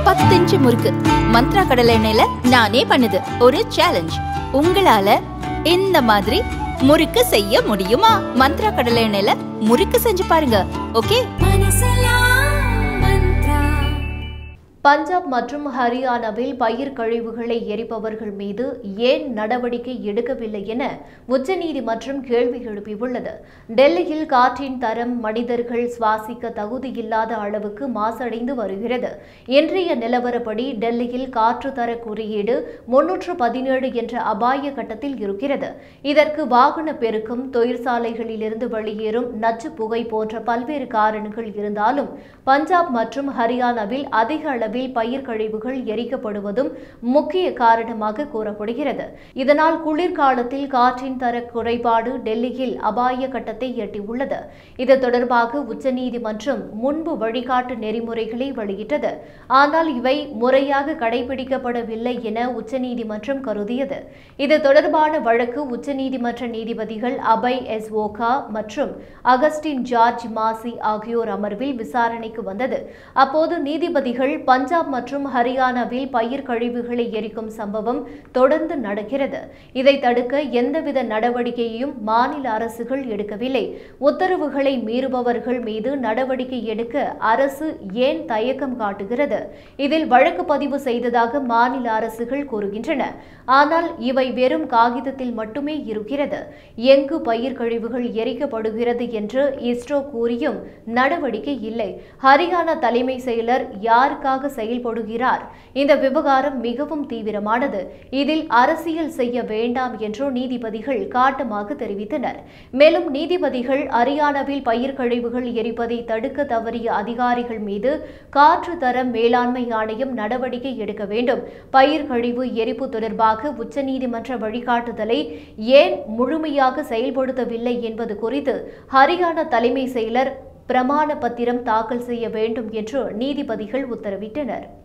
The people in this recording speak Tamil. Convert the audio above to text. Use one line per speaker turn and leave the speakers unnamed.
பத்து இன்ச்சு முறுக்கு மந்த்ரா கடலை எண்ணெயில நானே பண்ணுது ஒரு சேலஞ்ச் உங்களால இந்த மாதிரி முறுக்கு செய்ய முடியுமா மந்த்ரா கடலை எண்ணெயில முறுக்கு செஞ்சு பாருங்க ஓகே
பஞ்சாப் மற்றும் ஹரியானாவில் பயிர் கழிவுகளை எரிப்பவர்கள் மீது ஏன் நடவடிக்கை எடுக்கவில்லை என உச்சநீதிமன்றம் கேள்வி எழுப்பியுள்ளது டெல்லியில் காற்றின் தரம் மனிதர்கள் சுவாசிக்க தகுதியில்லாத அளவுக்கு மாசடைந்து வருகிறது இன்றைய நிலவரப்படி டெல்லியில் காற்று தர குறியீடு முன்னூற்று பதினேழு என்ற அபாய கட்டத்தில் இருக்கிறது இதற்கு வாகன பெருக்கம் தொழிற்சாலைகளிலிருந்து வெளியேறும் நச்சு புகை போன்ற பல்வேறு காரணங்கள் இருந்தாலும் பஞ்சாப் மற்றும் ஹரியானாவில் அதிக அளவில் பயிர் கழிவுகள் எரிக்கப்படுவதும் முக்கிய காரணமாக கூறப்படுகிறது இதனால் குளிர்காலத்தில் காற்றின் தர குறைபாடு டெல்லியில் அபாய கட்டத்தை எட்டியுள்ளது இது தொடர்பாக உச்சநீதிமன்றம் முன்பு வழிகாட்டு நெறிமுறைகளை வெளியிட்டது ஆனால் இவை முறையாக கடைபிடிக்கப்படவில்லை என உச்சநீதிமன்றம் கருதியது இது தொடர்பான வழக்கு உச்சநீதிமன்ற நீதிபதிகள் அபய் எஸ் ஓகா மற்றும் அகஸ்டின் ஜார்ஜ் மாசி ஆகியோர் அமர்வில் விசாரணைக்கு வந்தது அப்போது நீதிபதிகள் பஞ்சாப் மற்றும் ஹரியானாவில் பயிர் கழிவுகளை எரிக்கும் சம்பவம் தொடர்ந்து நடக்கிறது இதை தடுக்க எந்தவித நடவடிக்கையையும் மாநில அரசுகள் எடுக்கவில்லை உத்தரவுகளை மீறுபவர்கள் மீது நடவடிக்கை எடுக்க அரசு ஏன் தயக்கம் காட்டுகிறது இதில் வழக்கு பதிவு செய்ததாக மாநில அரசுகள் கூறுகின்றன ஆனால் இவை வெறும் காகிதத்தில் மட்டுமே இருக்கிறது எங்கு பயிர் கழிவுகள் எரிக்கப்படுகிறது என்று இஸ்ரோ கூறியும் நடவடிக்கை இல்லை ஹரியானா தலைமை செயலர் யாருக்காக செயல்படுகிறார் இந்த விவகாரம் மிகவும் தீவிரமானது இதில் அரசியல் செய்ய வேண்டாம் என்று நீதிபதிகள் காட்டமாக தெரிவித்தனர் மேலும் நீதிபதிகள் ஹரியானாவில் பயிர் கழிவுகள் எரிப்பதை தடுக்க தவறிய அதிகாரிகள் மீது காற்று தர மேலாண்மை ஆணையம் நடவடிக்கை எடுக்க வேண்டும் பயிர் கழிவு எரிப்பு தொடர்பாக உச்சநீதிமன்ற வழிகாட்டுதலை ஏன் முழுமையாக செயல்படுத்தவில்லை என்பது குறித்து ஹரியானா தலைமை செயலர் பிரமாண பத்திரம் தாக்கல் செய்ய வேண்டும் என்று நீதிபதிகள் உத்தரவிட்டனர்